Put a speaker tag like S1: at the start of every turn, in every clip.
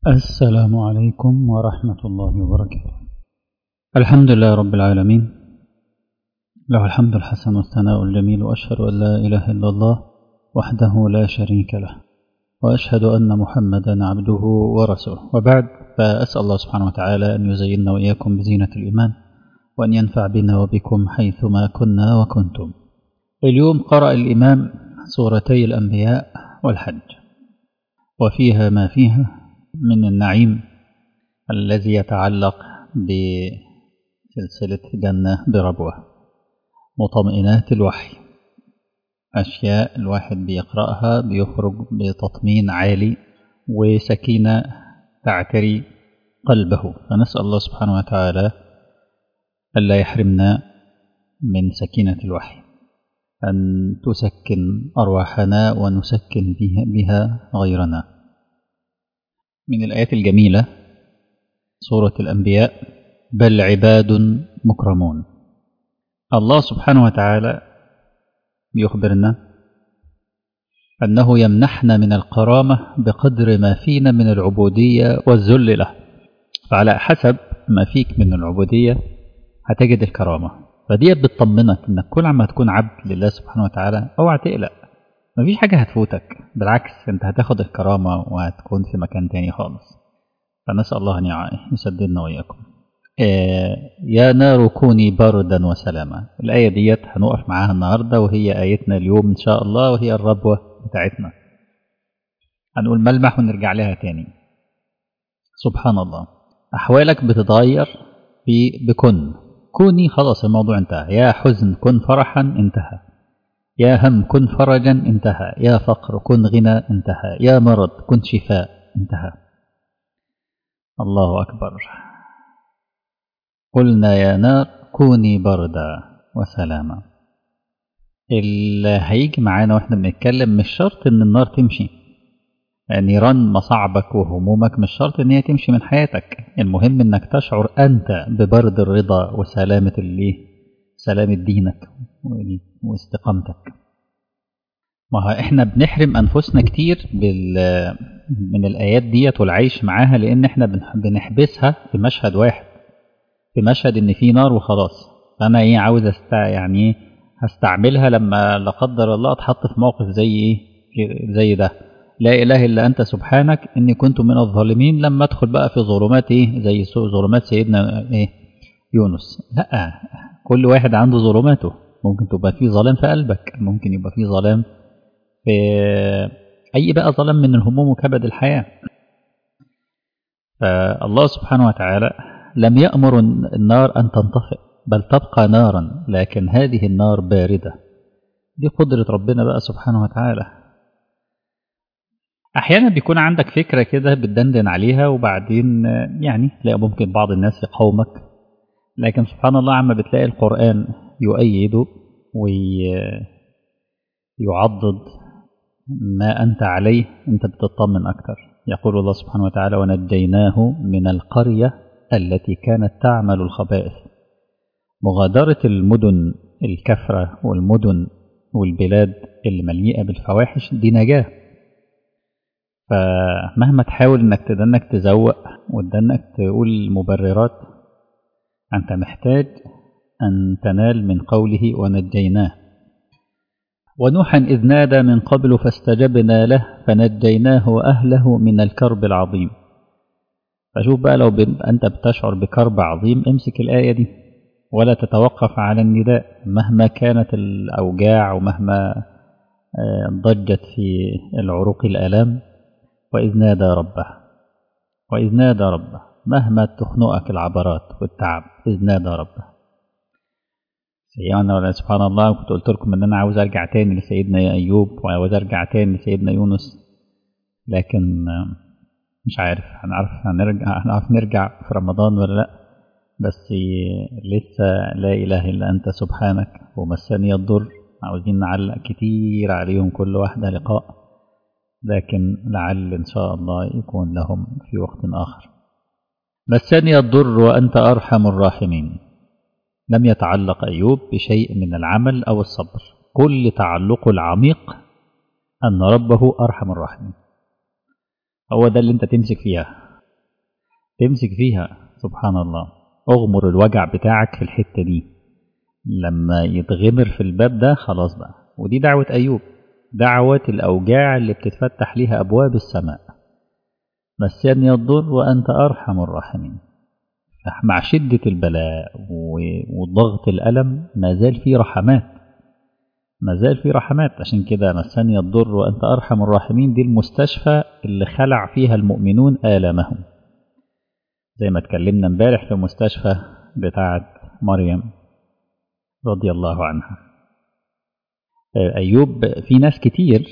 S1: السلام عليكم ورحمة الله وبركاته الحمد لله رب العالمين له الحمد الحسن والثناء الجميل وأشهد أن لا إله إلا الله وحده لا شريك له وأشهد أن محمدا عبده ورسوله وبعد فأسأل الله سبحانه وتعالى أن يزيننا وإياكم بزينة الإيمان وأن ينفع بنا وبكم حيثما كنا وكنتم اليوم قرأ الإمام سورتي الأنبياء والحج وفيها ما فيها من النعيم الذي يتعلق بسلسلة جنة بربوة مطمئنات الوحي أشياء الواحد بيقرأها بيخرج بتطمين عالي وسكينة تعتري قلبه فنسأل الله سبحانه وتعالى ألا يحرمنا من سكينة الوحي أن تسكن أرواحنا ونسكن بها غيرنا من الآيات الجميلة سورة الأنبياء بل عباد مكرمون الله سبحانه وتعالى بيخبرنا أنه يمنحنا من الكرامة بقدر ما فينا من العبودية والذل له فعلى حسب ما فيك من العبودية هتجد الكرامة فدي بتطمنك انك كل عما تكون عبد لله سبحانه وتعالى اوعى تقلق مفيش حاجة هتفوتك بالعكس انت هتاخد الكرامة وهتكون في مكان تاني خالص فنسأل الله أن يسددنا وإياكم آه يا نار كوني بردا وسلاما الآية ديت هنقف معاها النهاردة وهي آيتنا اليوم إن شاء الله وهي الربوة بتاعتنا هنقول ملمح ونرجع لها تاني سبحان الله أحوالك بتتغير في بكن كوني خلاص الموضوع انتهى يا حزن كن فرحا انتهى يا هم كن فرجا انتهى يا فقر كن غنى انتهى يا مرض كن شفاء انتهى الله أكبر قلنا يا نار كوني بردا وسلاما اللي هيجي معانا واحنا بنتكلم مش شرط ان النار تمشي نيران مصاعبك وهمومك مش شرط ان هي تمشي من حياتك المهم انك تشعر انت ببرد الرضا وسلامة اللي سلامة دينك واستقامتك ما احنا بنحرم انفسنا كتير بال من الايات ديت والعيش معاها لان احنا بنحبسها في مشهد واحد في مشهد ان في نار وخلاص فانا ايه عاوز است يعني هستعملها لما لا قدر الله اتحط في موقف زي ايه زي ده لا اله الا انت سبحانك اني كنت من الظالمين لما ادخل بقى في ظلمات ايه زي ظلمات سيدنا ايه يونس لا كل واحد عنده ظلماته ممكن تبقى في ظلام في قلبك ممكن يبقى في ظلام في أي بقى ظلام من الهموم وكبد الحياة فالله سبحانه وتعالى لم يأمر النار أن تنطفئ بل تبقى نارا لكن هذه النار باردة دي قدرة ربنا بقى سبحانه وتعالى أحيانا بيكون عندك فكرة كده بتدندن عليها وبعدين يعني تلاقي ممكن بعض الناس يقاومك لكن سبحان الله عما بتلاقي القرآن يؤيد ويعضد ما أنت عليه أنت بتطمن أكتر يقول الله سبحانه وتعالى ونجيناه من القرية التي كانت تعمل الخبائث مغادرة المدن الكفرة والمدن والبلاد اللي مليئة بالفواحش دي نجاة فمهما تحاول انك تدنك تزوق وتدنك تقول مبررات أنت محتاج أن تنال من قوله ونجيناه ونوحا إذ نادى من قبل فاستجبنا له فنجيناه وأهله من الكرب العظيم فشوف بقى لو أنت بتشعر بكرب عظيم امسك الآية دي ولا تتوقف على النداء مهما كانت الأوجاع ومهما ضجت في العروق الآلام وإذ نادى ربه وإذ نادى ربه مهما تخنقك العبرات والتعب إذ نادى ربه سيدنا سبحان الله كنت قلت لكم ان انا عاوز ارجع تاني لسيدنا ايوب وعاوز ارجع تاني لسيدنا يونس لكن مش عارف هنعرف هنرجع هنعرف نرجع في رمضان ولا لا بس لسه لا اله الا انت سبحانك ومسني الضر عاوزين نعلق كتير عليهم كل واحده لقاء لكن لعل ان شاء الله يكون لهم في وقت اخر مسني الضر وانت ارحم الراحمين لم يتعلق أيوب بشيء من العمل أو الصبر كل تعلقه العميق أن ربه أرحم الراحمين هو ده اللي أنت تمسك فيها تمسك فيها سبحان الله اغمر الوجع بتاعك في الحتة دي لما يتغمر في الباب ده خلاص بقى ودي دعوة أيوب دعوة الأوجاع اللي بتتفتح ليها أبواب السماء مسني الضر وأنت أرحم الراحمين مع شدة البلاء وضغط الألم ما زال في رحمات ما زال في رحمات عشان كده مسني الضر وأنت أرحم الراحمين دي المستشفى اللي خلع فيها المؤمنون آلامهم زي ما اتكلمنا امبارح في المستشفى بتاعة مريم رضي الله عنها أيوب في ناس كتير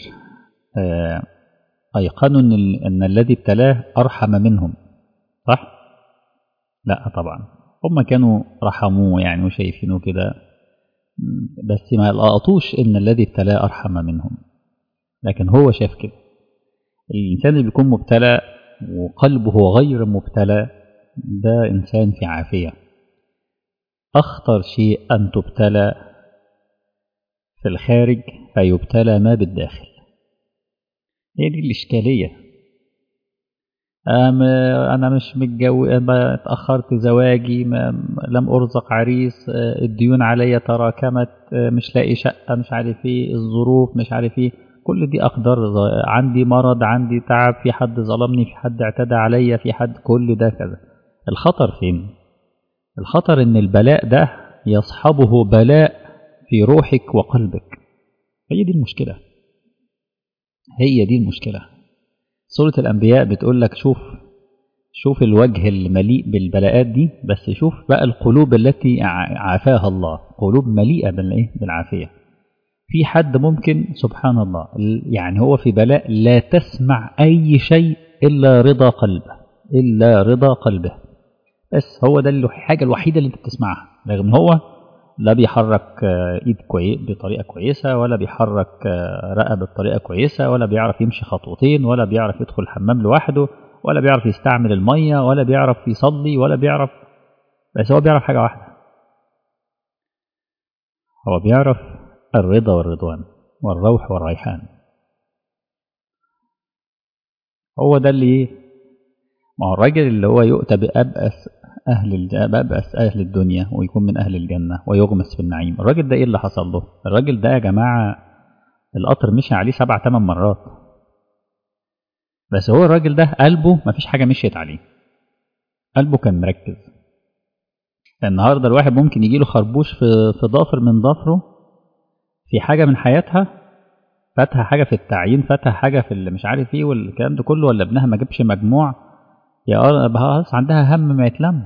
S1: أيقنوا أن, أن الذي ابتلاه أرحم منهم صح؟ لا طبعا هم كانوا رحموه يعني وشايفينه كده بس ما لقطوش ان الذي ابتلاه ارحم منهم لكن هو شاف كده الانسان اللي بيكون مبتلى وقلبه غير مبتلى ده انسان في عافيه اخطر شيء ان تبتلى في الخارج فيبتلى ما بالداخل هي دي الاشكاليه أنا مش متجوز اتأخرت زواجي ما لم أرزق عريس الديون عليا تراكمت مش لاقي شقة مش عارف ايه الظروف مش عارف ايه كل دي أقدار عندي مرض عندي تعب في حد ظلمني في حد اعتدى عليا في حد كل ده كذا الخطر فين الخطر ان البلاء ده يصحبه بلاء في روحك وقلبك هي دي المشكلة هي دي المشكلة سورة الأنبياء بتقول لك شوف شوف الوجه المليء بالبلاءات دي بس شوف بقى القلوب التي عافاها الله قلوب مليئة بالعافية في حد ممكن سبحان الله يعني هو في بلاء لا تسمع أي شيء إلا رضا قلبه إلا رضا قلبه بس هو ده الحاجة الوحيدة اللي انت بتسمعها رغم هو لا بيحرك ايد كويس بطريقه كويسه ولا بيحرك رقبه بطريقه كويسه ولا بيعرف يمشي خطوتين ولا بيعرف يدخل الحمام لوحده ولا بيعرف يستعمل الميه ولا بيعرف يصلي ولا بيعرف بس هو بيعرف حاجه واحده هو بيعرف الرضا والرضوان والروح والريحان هو ده اللي ما هو الراجل اللي هو يؤتى بأبأس أهل بأبأس أهل الدنيا ويكون من أهل الجنة ويغمس في النعيم الراجل ده إيه اللي حصل له الراجل ده يا جماعة القطر مشي عليه سبع تمن مرات بس هو الراجل ده قلبه مفيش حاجة مشيت عليه قلبه كان مركز النهاردة الواحد ممكن يجيله خربوش في في ضافر من ضفره في حاجة من حياتها فاتها حاجة في التعيين فاتها حاجة في اللي مش عارف ايه والكلام ده كله ولا ابنها ما جابش مجموع يا بهاص عندها هم ما يتلم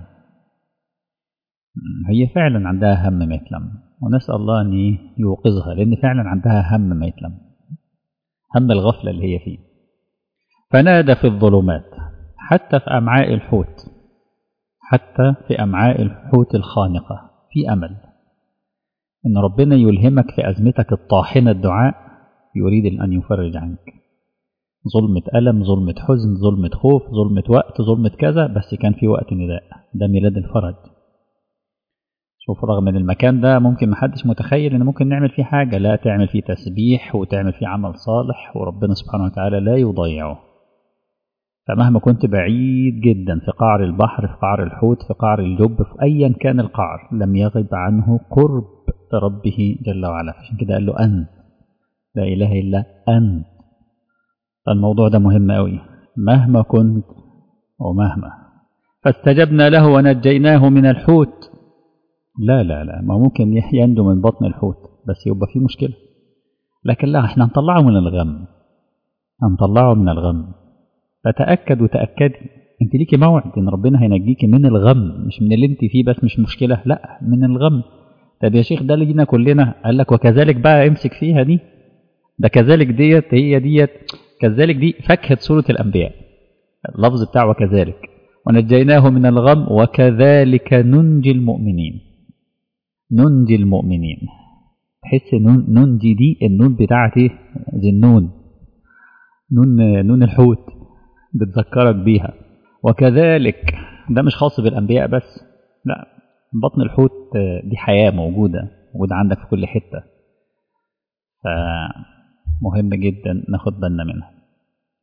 S1: هي فعلا عندها هم ما يتلم ونسأل الله أن يوقظها لأن فعلا عندها هم ما يتلم هم الغفلة اللي هي فيه فنادى في الظلمات حتى في أمعاء الحوت حتى في أمعاء الحوت الخانقة في أمل إن ربنا يلهمك في أزمتك الطاحنة الدعاء يريد أن يفرج عنك ظلمة ألم ظلمة حزن ظلمة خوف ظلمة وقت ظلمة كذا بس كان في وقت نداء ده ميلاد الفرج شوف رغم ان المكان ده ممكن محدش متخيل ان ممكن نعمل فيه حاجة لا تعمل فيه تسبيح وتعمل فيه عمل صالح وربنا سبحانه وتعالى لا يضيعه فمهما كنت بعيد جدا في قعر البحر في قعر الحوت في قعر الجب في ايا كان القعر لم يغب عنه قرب ربه جل وعلا عشان كده قال له انت لا اله الا انت الموضوع ده مهم قوي مهما كنت ومهما فاستجبنا له ونجيناه من الحوت لا لا لا ما ممكن ينجو من بطن الحوت بس يبقى في مشكلة لكن لا احنا هنطلعه من الغم هنطلعه من الغم فتأكد وتأكدي انت ليكي موعد ان ربنا هينجيكي من الغم مش من اللي انت فيه بس مش مشكلة لا من الغم طب يا شيخ ده لينا كلنا قال لك وكذلك بقى امسك فيها دي ده كذلك ديت هي ديت كذلك دي فكهة سورة الأنبياء اللفظ بتاع وكذلك ونجيناه من الغم وكذلك ننجي المؤمنين ننجي المؤمنين تحس ننجي دي النون بتاعتي دي النون نون نون الحوت بتذكرك بيها وكذلك ده مش خاص بالأنبياء بس لا بطن الحوت دي حياة موجودة موجودة عندك في كل حتة فمهم جدا ناخد بالنا منها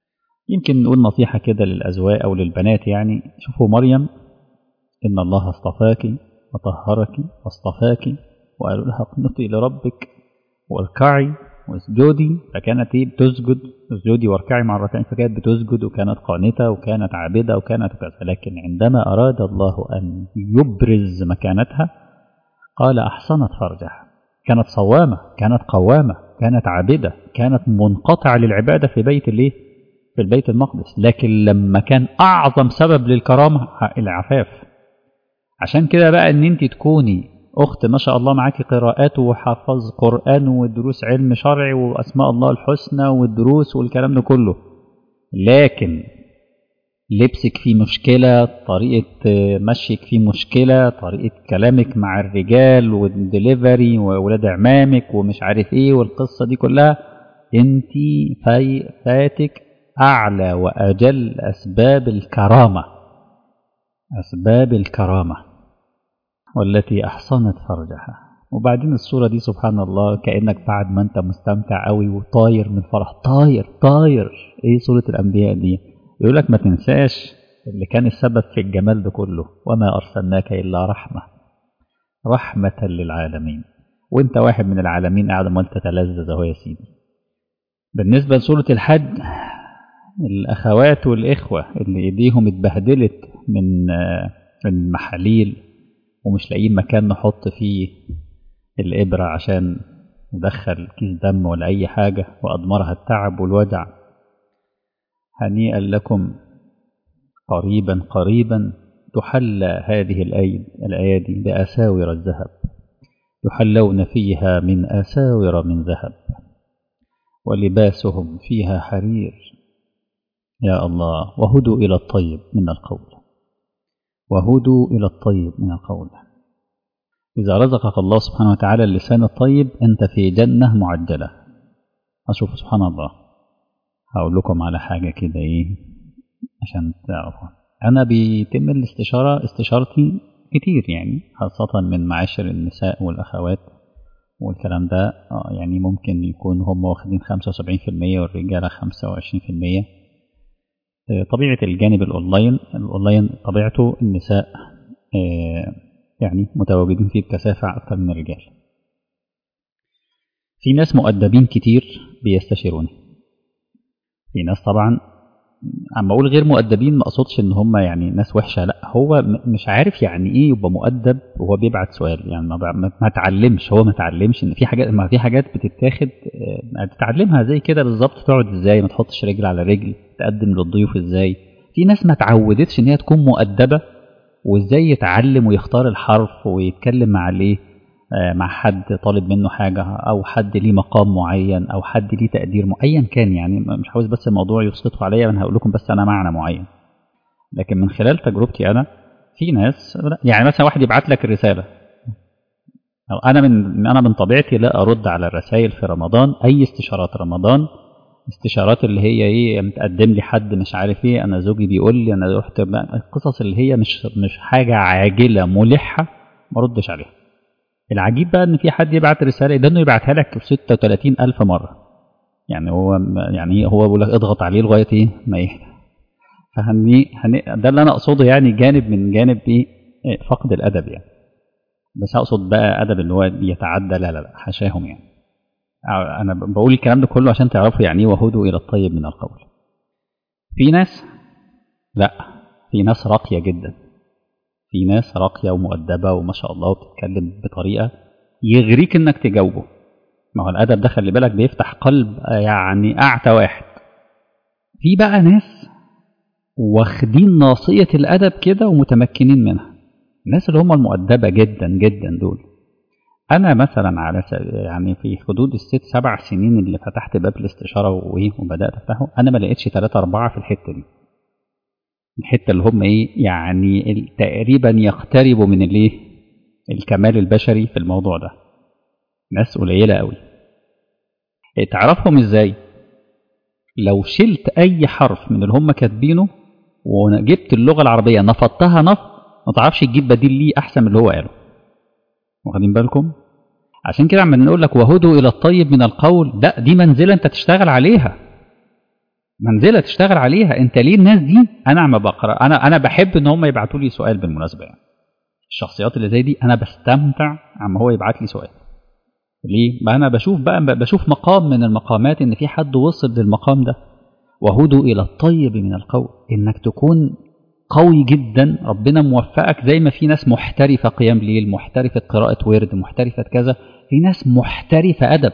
S1: يمكن نقول نصيحة كده للأزواج أو للبنات يعني شوفوا مريم إن الله اصطفاك وطهرك واصطفاك وقالوا لها اقنطي لربك واركعي واسجدي فكانت ايه بتسجد اسجدي واركعي مع الركعين فكانت بتسجد وكانت قانتة وكانت عابدة وكانت كذا لكن عندما أراد الله أن يبرز مكانتها قال أحصنت فرجها كانت صوامة كانت قوامة كانت عابدة كانت منقطعة للعبادة في بيت الايه في البيت المقدس لكن لما كان أعظم سبب للكرامة العفاف عشان كده بقى ان انت تكوني اخت ما شاء الله معاكي قراءات وحفظ قرآن ودروس علم شرعي واسماء الله الحسنى والدروس والكلام ده كله لكن لبسك فيه مشكلة طريقة مشيك فيه مشكلة طريقة كلامك مع الرجال والدليفري وولاد عمامك ومش عارف ايه والقصة دي كلها انت في فاتك اعلى واجل اسباب الكرامة اسباب الكرامة والتي احصنت فرجها وبعدين الصورة دي سبحان الله كأنك بعد ما انت مستمتع قوي وطاير من الفرح طاير طاير ايه صورة الانبياء دي يقول لك ما تنساش اللي كان السبب في الجمال ده كله وما أرسلناك إلا رحمة رحمة للعالمين وانت واحد من العالمين قاعد ما تتلذذ اهو يا سيدي بالنسبة لسورة الحج الأخوات والإخوة اللي إيديهم اتبهدلت من من المحاليل ومش لاقيين مكان نحط فيه الإبرة عشان ندخل كيس دم ولا أي حاجة وأضمرها التعب والوجع هنيئا لكم قريبا قريبا تحلى هذه الأيادي بأساور الذهب يحلون فيها من أساور من ذهب ولباسهم فيها حرير يا الله وهدوا إلى الطيب من القول وهدوا إلى الطيب من القول إذا رزقك الله سبحانه وتعالى اللسان الطيب أنت في جنة معجلة أشوف سبحان الله هقول لكم على حاجة كده إيه عشان تعرفوا أنا بيتم الاستشارة استشارتي كتير يعني خاصة من معاشر النساء والأخوات والكلام ده يعني ممكن يكون هم واخدين 75% والرجالة 25% طبيعة الجانب الأونلاين الأونلاين طبيعته النساء يعني متواجدين فيه بكثافة أكثر من الرجال في ناس مؤدبين كتير بيستشيروني في ناس طبعا اما اقول غير مؤدبين ما اقصدش ان هم يعني ناس وحشه لا هو مش عارف يعني ايه يبقى مؤدب وهو بيبعت سؤال يعني ما, ما اتعلمش هو ما اتعلمش ان في حاجات ما في حاجات بتتاخد تتعلمها زي كده بالظبط تقعد ازاي ما تحطش رجل على رجل تقدم للضيوف ازاي في ناس ما اتعودتش ان هي تكون مؤدبه وازاي يتعلم ويختار الحرف ويتكلم مع الايه مع حد طالب منه حاجة أو حد ليه مقام معين أو حد ليه تقدير أيا كان يعني مش عاوز بس الموضوع يسقطه عليا أنا هقول لكم بس أنا معنى معين لكن من خلال تجربتي أنا في ناس يعني مثلا واحد يبعت لك الرسالة أو أنا من أنا من طبيعتي لا أرد على الرسائل في رمضان أي استشارات رمضان استشارات اللي هي ايه متقدم لي حد مش عارف ايه انا زوجي بيقول لي انا رحت القصص اللي هي مش مش حاجه عاجله ملحه ما ردش عليها العجيب بقى ان في حد يبعت رساله ده انه يبعتها لك 36 الف مره يعني هو يعني هو بيقول لك اضغط عليه لغايه ايه ما يهدى فهني هني ده اللي انا اقصده يعني جانب من جانب ايه فقد الادب يعني بس اقصد بقى ادب اللي هو يتعدى لا لا لا حاشاهم يعني انا بقول الكلام ده كله عشان تعرفوا يعني ايه وهدوا الى الطيب من القول في ناس لا في ناس راقيه جدا في ناس راقية ومؤدبة وما شاء الله وبتتكلم بطريقة يغريك انك تجاوبه ما هو الادب ده خلي بالك بيفتح قلب يعني اعتى واحد في بقى ناس واخدين ناصية الادب كده ومتمكنين منها الناس اللي هم المؤدبة جدا جدا دول انا مثلا على يعني في حدود الست سبع سنين اللي فتحت باب الاستشارة وايه وبدات افتحه انا ما لقيتش ثلاثة اربعة في الحتة دي الحته اللي هم ايه يعني تقريبا يقتربوا من الايه الكمال البشري في الموضوع ده ناس قليله قوي تعرفهم ازاي لو شلت اي حرف من اللي هم كاتبينه وجبت اللغه العربيه نفضتها نفض ما تعرفش تجيب بديل ليه احسن من اللي هو قاله واخدين بالكم عشان كده عمال نقول لك وهدوا الى الطيب من القول لا دي منزله انت تشتغل عليها منزله تشتغل عليها انت ليه الناس دي انا عم بقرا انا انا بحب ان هم يبعتوا لي سؤال بالمناسبه يعني الشخصيات اللي زي دي انا بستمتع عما هو يبعت لي سؤال ليه ما انا بشوف بقى بشوف مقام من المقامات ان في حد وصل للمقام ده وهدوا الى الطيب من القول انك تكون قوي جدا ربنا موفقك زي ما في ناس محترفه قيام ليل محترفه قراءه ورد محترفه كذا في ناس محترفه ادب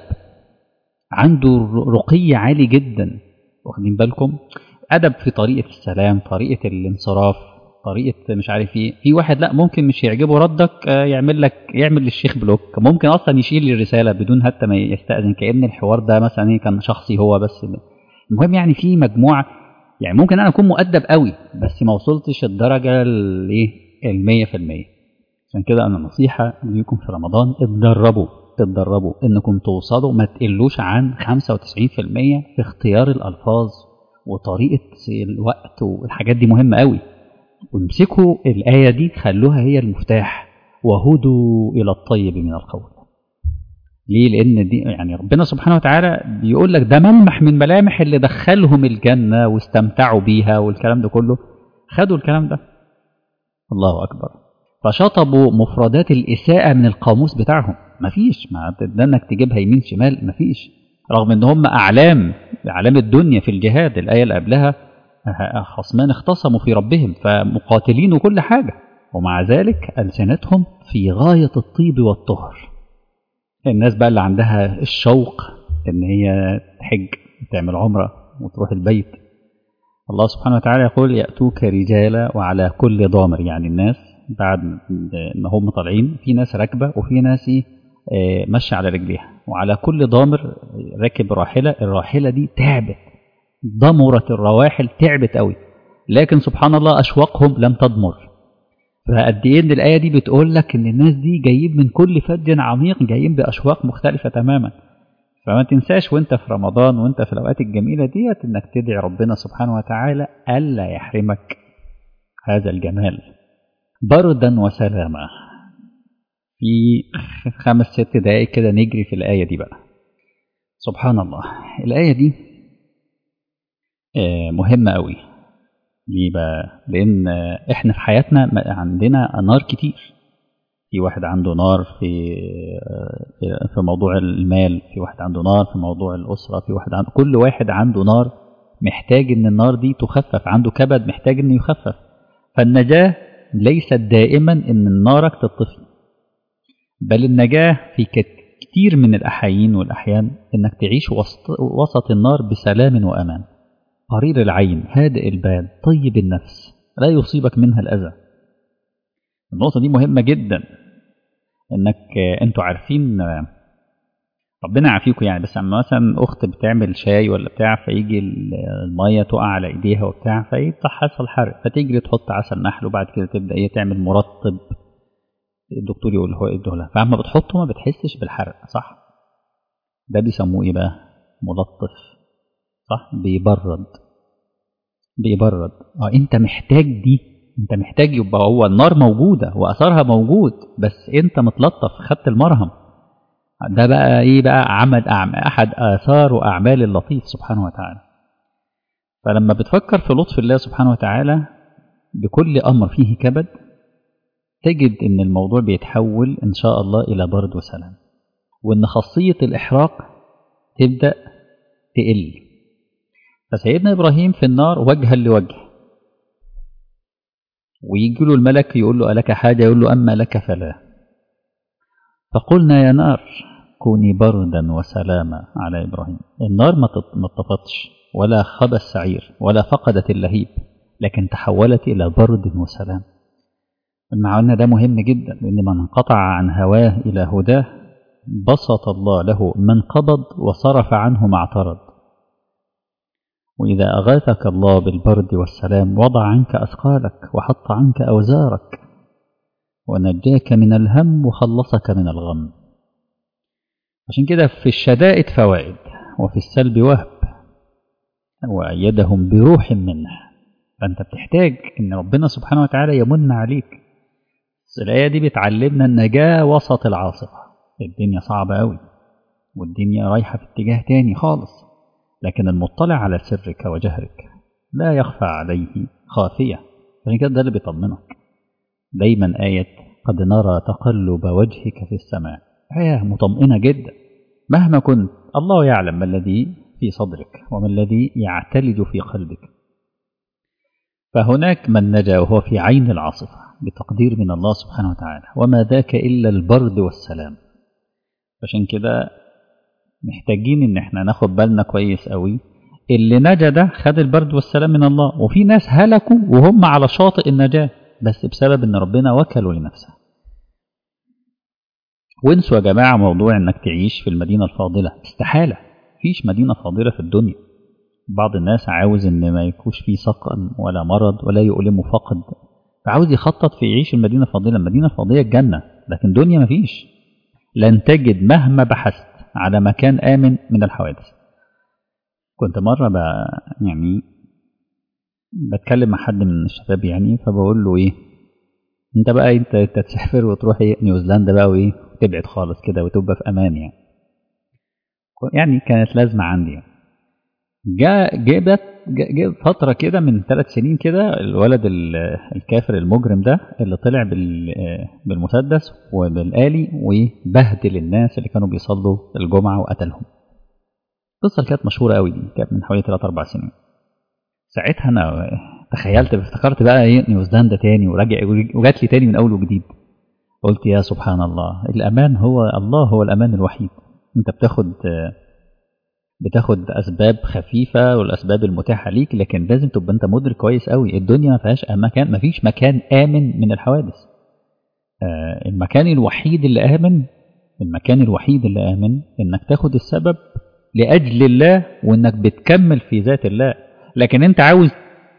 S1: عنده رقي عالي جدا واخدين بالكم ادب في طريقه السلام طريقه الانصراف طريقه مش عارف ايه في واحد لا ممكن مش يعجبه ردك يعمل لك يعمل للشيخ بلوك ممكن اصلا يشيل الرساله بدون حتى ما يستاذن كان الحوار ده مثلا ايه كان شخصي هو بس المهم يعني في مجموعه يعني ممكن انا اكون مؤدب قوي بس ما وصلتش الدرجه الايه ال 100% عشان كده انا نصيحه ليكم في رمضان اتدربوا اتدربوا انكم توصلوا ما تقلوش عن 95% في اختيار الالفاظ وطريقه الوقت والحاجات دي مهمه قوي وامسكوا الايه دي خلوها هي المفتاح وهدوا الى الطيب من القول ليه لان دي يعني ربنا سبحانه وتعالى بيقول لك ده ملمح من ملامح اللي دخلهم الجنه واستمتعوا بيها والكلام ده كله خدوا الكلام ده الله اكبر فشطبوا مفردات الاساءه من القاموس بتاعهم مفيش ما ده انك تجيبها يمين شمال مفيش رغم ان هم اعلام اعلام الدنيا في الجهاد الايه اللي قبلها خصمان اختصموا في ربهم فمقاتلين وكل حاجه ومع ذلك السنتهم في غايه الطيب والطهر الناس بقى اللي عندها الشوق ان هي تحج تعمل عمره وتروح البيت الله سبحانه وتعالى يقول ياتوك رجالا وعلى كل ضامر يعني الناس بعد ما هم طالعين في ناس راكبه وفي ناس ماشيه على رجليها وعلى كل ضامر راكب راحله الراحله دي تعبت ضمرت الرواحل تعبت قوي لكن سبحان الله اشواقهم لم تضمر فقد ايه ان الايه دي بتقول لك ان الناس دي جايين من كل فج عميق جايين باشواق مختلفه تماما فما تنساش وانت في رمضان وانت في الاوقات الجميله ديت انك تدعي ربنا سبحانه وتعالى الا يحرمك هذا الجمال بردا وسلاما في خمس ست دقائق كده نجري في الايه دي بقى سبحان الله الايه دي مهمه قوي ليه بقى لان احنا في حياتنا عندنا نار كتير في واحد عنده نار في في موضوع المال في واحد عنده نار في موضوع الاسره في واحد عنده كل واحد عنده نار محتاج ان النار دي تخفف عنده كبد محتاج انه يخفف فالنجاه ليست دائما ان نارك تطفي بل النجاه في كتير من الاحايين والاحيان انك تعيش وسط, وسط النار بسلام وامان قرير العين هادئ البال طيب النفس لا يصيبك منها الأذى النقطة دي مهمة جدا انك انتوا عارفين ربنا يعافيكم يعني بس اما مثلا اخت بتعمل شاي ولا بتاع فيجي الميه تقع على ايديها وبتاع فيحصل حرق فتجري تحط عسل نحل وبعد كده تبدا ايه تعمل مرطب الدكتور يقول هو يديه لها فاما بتحطه ما بتحسش بالحرق صح ده بيسموه ايه بقى ملطف صح بيبرد بيبرد اه انت محتاج دي انت محتاج يبقى هو النار موجودة واثرها موجود بس انت متلطف خدت المرهم ده بقى ايه بقى عمل أعمال احد اثار واعمال اللطيف سبحانه وتعالى فلما بتفكر في لطف الله سبحانه وتعالى بكل امر فيه كبد تجد ان الموضوع بيتحول ان شاء الله الى برد وسلام وان خاصية الاحراق تبدأ تقل فسيدنا إبراهيم في النار وجها لوجه ويجي له الملك يقول له ألك حاجة يقول له أما لك فلا فقلنا يا نار كوني بردا وسلاما على إبراهيم النار ما اتطفتش ولا خبى السعير ولا فقدت اللهيب لكن تحولت إلى برد وسلام المعنى ده مهم جدا لأن من انقطع عن هواه إلى هداه بسط الله له من قبض وصرف عنه ما اعترض وإذا أغاثك الله بالبرد والسلام وضع عنك أثقالك وحط عنك أوزارك ونجاك من الهم وخلصك من الغم عشان كده في الشدائد فوائد وفي السلب وهب وأيدهم بروح منه فأنت بتحتاج إن ربنا سبحانه وتعالى يمن عليك الآية دي بتعلمنا النجاة وسط العاصفة الدنيا صعبة أوي والدنيا رايحة في اتجاه تاني خالص لكن المطلع على سرك وجهرك لا يخفى عليه خافية عشان كده ده اللي بيطمنك دايما آية قد نرى تقلب وجهك في السماء آية مطمئنة جدا مهما كنت الله يعلم ما الذي في صدرك وما الذي يعتلج في قلبك فهناك من نجا وهو في عين العاصفة بتقدير من الله سبحانه وتعالى وما ذاك إلا البرد والسلام عشان كده محتاجين ان احنا ناخد بالنا كويس قوي اللي نجا ده خد البرد والسلام من الله وفي ناس هلكوا وهم على شاطئ النجاة بس بسبب ان ربنا وكلوا لنفسه وانسوا يا جماعة موضوع انك تعيش في المدينة الفاضلة استحالة فيش مدينة فاضلة في الدنيا بعض الناس عاوز ان ما يكونش فيه سقم ولا مرض ولا يؤلمه فقد فعاوز يخطط في يعيش المدينة الفاضلة المدينة الفاضلة الجنة لكن دنيا مفيش لن تجد مهما بحثت على مكان آمن من الحوادث كنت مرة بقى يعني بتكلم مع حد من الشباب يعني فبقول له ايه انت بقى انت انت تسافر وتروح ايه نيوزيلندا بقى وايه تبعد خالص كده وتبقى في امان يعني يعني كانت لازمة عندي يعني. جاء جابت جاء فترة كده من ثلاث سنين كده الولد الكافر المجرم ده اللي طلع بالمسدس وبالآلي وبهدل الناس اللي كانوا بيصلوا الجمعة وقتلهم القصة اللي كانت مشهورة قوي دي كانت من حوالي ثلاث أربع سنين ساعتها أنا تخيلت افتكرت بقى ايه نيوزيلندا تاني وراجع وجات لي تاني من أول وجديد قلت يا سبحان الله الأمان هو الله هو الأمان الوحيد أنت بتاخد بتاخد اسباب خفيفه والاسباب المتاحه ليك لكن لازم تبقى انت مدرك كويس قوي الدنيا ما فيهاش مكان ما فيش مكان امن من الحوادث آه المكان الوحيد اللي امن المكان الوحيد اللي امن انك تاخد السبب لاجل الله وانك بتكمل في ذات الله لكن انت عاوز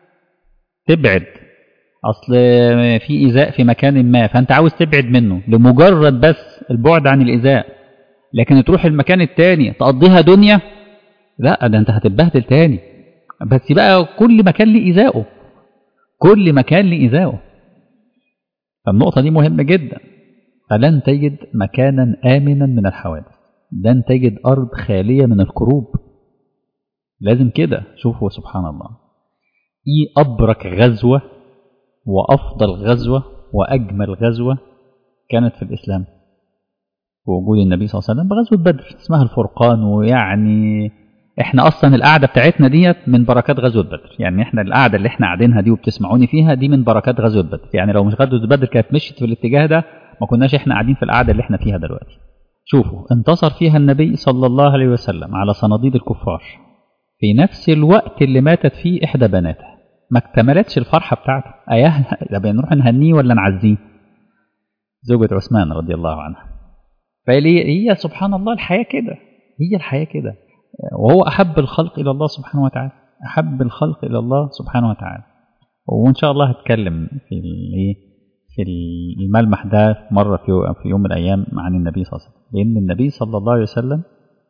S1: تبعد اصل في ايذاء في مكان ما فانت عاوز تبعد منه لمجرد بس البعد عن الايذاء لكن تروح المكان التاني تقضيها دنيا لا ده انت هتتبهدل تاني بس بقى كل مكان ليه ايذائه كل مكان ليه ايذائه فالنقطة دي مهمة جدا فلن تجد مكانا آمنا من الحوادث لن تجد أرض خالية من الكروب لازم كده شوفوا سبحان الله ايه أبرك غزوة وأفضل غزوة وأجمل غزوة كانت في الإسلام ووجود النبي صلى الله عليه وسلم بغزوة بدر اسمها الفرقان ويعني احنا اصلا القعده بتاعتنا ديت من بركات غزوه بدر يعني احنا القعده اللي احنا قاعدينها دي وبتسمعوني فيها دي من بركات غزوه بدر يعني لو مش غزوه بدر كانت مشيت في الاتجاه ده ما كناش احنا قاعدين في القعده اللي احنا فيها دلوقتي شوفوا انتصر فيها النبي صلى الله عليه وسلم على صناديد الكفار في نفس الوقت اللي ماتت فيه احدى بناته ما اكتملتش الفرحه بتاعته اياه ده نروح نهنيه ولا نعزيه زوجة عثمان رضي الله عنها فهي سبحان الله الحياه كده هي الحياه كده وهو أحب الخلق إلى الله سبحانه وتعالى أحب الخلق إلى الله سبحانه وتعالى وإن شاء الله هتكلم في في الملمح ده مرة في في يوم من الأيام عن النبي صلى الله عليه وسلم لأن النبي صلى الله عليه وسلم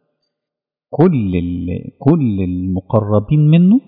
S1: كل كل المقربين منه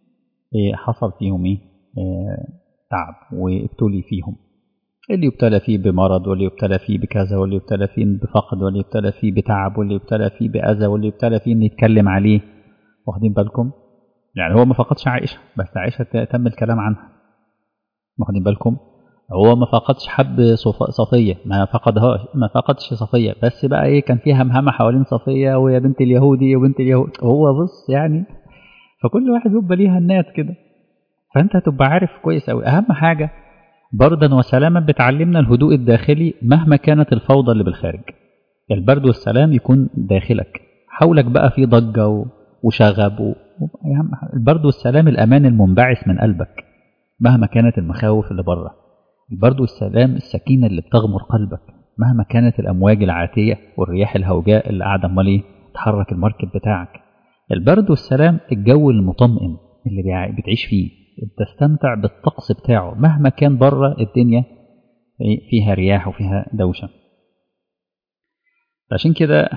S1: حصل فيهم إيه تعب وابتلي فيهم اللي يبتلى فيه بمرض واللي يبتلى فيه بكذا واللي يبتلى فيه بفقد واللي يبتلى فيه بتعب واللي يبتلى فيه بأذى واللي يبتلى فيه إن يتكلم عليه واخدين بالكم يعني هو ما فقدش عائشة بس عائشة تم الكلام عنها واخدين بالكم هو ما فقدش حب صفية ما فقدهاش ما فقدش صفية بس بقى ايه كان فيها همهمة حوالين صفية ويا بنت اليهودي وبنت اليهود هو بص يعني فكل واحد يبقى ليه هنات كده فانت هتبقى عارف كويس قوي اهم حاجه بردا وسلاما بتعلمنا الهدوء الداخلي مهما كانت الفوضى اللي بالخارج البرد والسلام يكون داخلك حولك بقى في ضجة وشغب و... البرد والسلام الأمان المنبعث من قلبك مهما كانت المخاوف اللي بره البرد والسلام السكينة اللي بتغمر قلبك مهما كانت الأمواج العاتية والرياح الهوجاء اللي قاعدة أمال إيه تحرك المركب بتاعك البرد والسلام الجو المطمئن اللي بتعيش فيه تستمتع بالطقس بتاعه مهما كان بره الدنيا فيها رياح وفيها دوشة عشان كده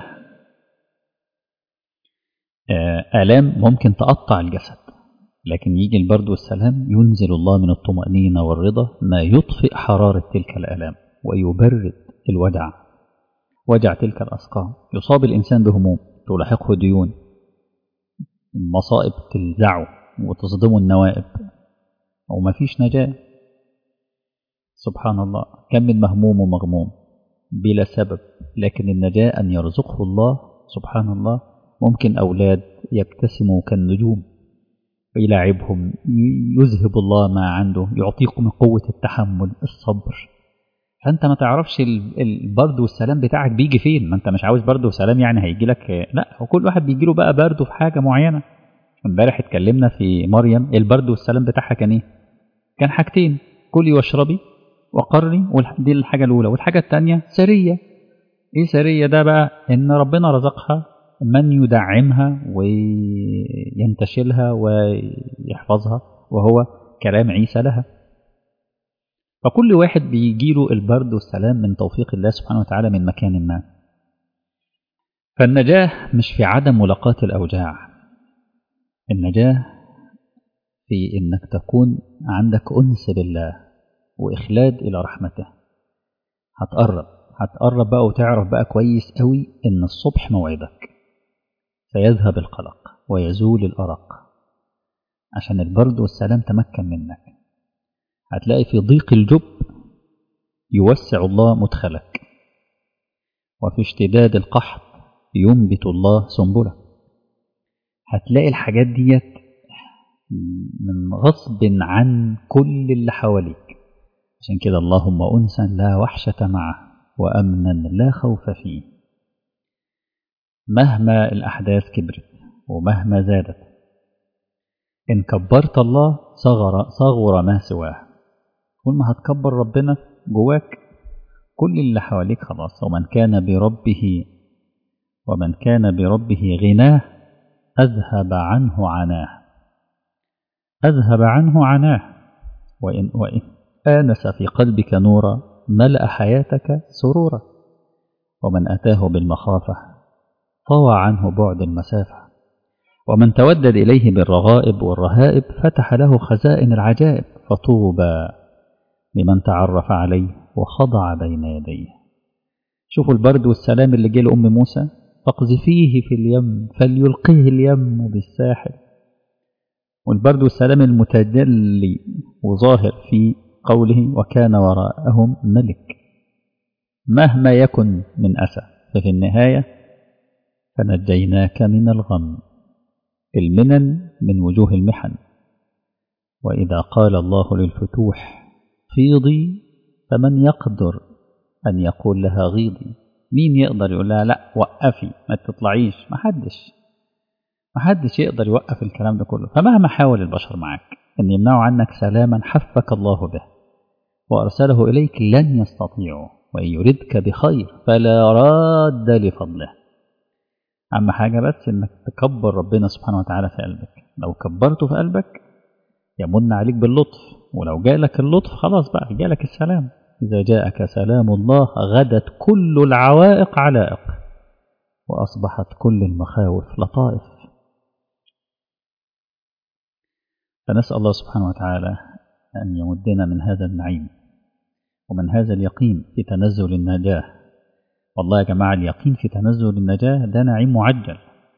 S1: آلام ممكن تقطع الجسد لكن يجي البرد والسلام ينزل الله من الطمأنينة والرضا ما يطفئ حرارة تلك الآلام ويبرد الوجع وجع تلك الأسقام يصاب الإنسان بهموم تلاحقه ديون المصائب تلزعه وتصدمه النوائب ومفيش نجاة سبحان الله كم من مهموم ومغموم بلا سبب لكن النجاة أن يرزقه الله سبحان الله ممكن أولاد يبتسموا كالنجوم ويلاعبهم يذهب الله ما عنده يعطيكم من قوة التحمل الصبر فأنت ما تعرفش البرد والسلام بتاعك بيجي فين ما أنت مش عاوز برد وسلام يعني هيجي لك لا هو كل واحد بيجي له بقى برد في حاجة معينة امبارح اتكلمنا في مريم البرد والسلام بتاعها كان ايه كان حاجتين كلي واشربي وقري دي الحاجة الأولى والحاجة الثانية سرية ايه سرية ده بقى ان ربنا رزقها من يدعمها وينتشلها ويحفظها وهو كلام عيسى لها فكل واحد بيجيله البرد والسلام من توفيق الله سبحانه وتعالى من مكان ما فالنجاة مش في عدم ملاقاة الأوجاع النجاة في إنك تكون عندك أنس بالله وإخلاد إلى رحمته هتقرب هتقرب بقى وتعرف بقى كويس قوي إن الصبح موعدك فيذهب القلق ويزول الأرق عشان البرد والسلام تمكن منك هتلاقي في ضيق الجب يوسع الله مدخلك وفي اشتداد القحط ينبت الله سنبلة هتلاقي الحاجات ديت من غصب عن كل اللي حواليك عشان كده اللهم أنسا لا وحشة معه وأمنا لا خوف فيه مهما الأحداث كبرت ومهما زادت إن كبرت الله صغر صغر ما سواه كل ما هتكبر ربنا جواك كل اللي حواليك خلاص ومن كان بربه ومن كان بربه غناه أذهب عنه عناه أذهب عنه عناه وإن, وإن آنس في قلبك نورا ملأ حياتك سرورا ومن أتاه بالمخافة طوى عنه بعد المسافة ومن تودد إليه بالرغائب والرهائب فتح له خزائن العجائب فطوبى لمن تعرف عليه وخضع بين يديه شوفوا البرد والسلام اللي جه لأم موسى فاقذفيه في اليم فليلقيه اليم بالساحل والبرد والسلام المتجلي وظاهر في قوله وكان وراءهم ملك مهما يكن من أسى ففي النهاية فنجيناك من الغم المنن من وجوه المحن وإذا قال الله للفتوح فيضي فمن يقدر أن يقول لها غيضي مين يقدر يقول لها لا وقفي ما تطلعيش ما حدش ما حدش يقدر يوقف الكلام ده كله فمهما حاول البشر معك أن يمنعوا عنك سلاما حفك الله به وأرسله إليك لن يستطيعوا وإن يردك بخير فلا راد لفضله أهم حاجة بس إنك تكبر ربنا سبحانه وتعالى في قلبك لو كبرته في قلبك يمن عليك باللطف ولو جالك اللطف خلاص بقى جالك السلام إذا جاءك سلام الله غدت كل العوائق علائق وأصبحت كل المخاوف لطائف فنسأل الله سبحانه وتعالى أن يمدنا من هذا النعيم ومن هذا اليقين في تنزل النجاة والله يا جماعة اليقين في تنزل النجاة ده نعيم معجل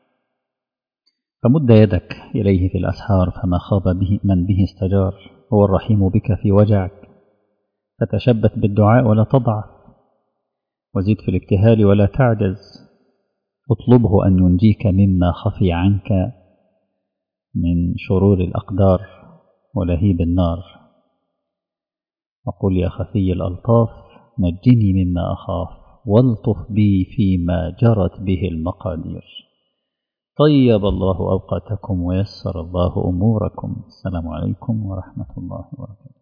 S1: فمد يدك إليه في الأسحار فما خاب به من به استجار هو الرحيم بك في وجعك فتشبت بالدعاء ولا تضعف وزد في الابتهال ولا تعجز اطلبه أن ينجيك مما خفي عنك من شرور الأقدار ولهيب النار وقل يا خفي الألطاف نجني مما أخاف والطف بي فيما جرت به المقادير طيب الله أوقاتكم ويسر الله أموركم السلام عليكم ورحمة الله وبركاته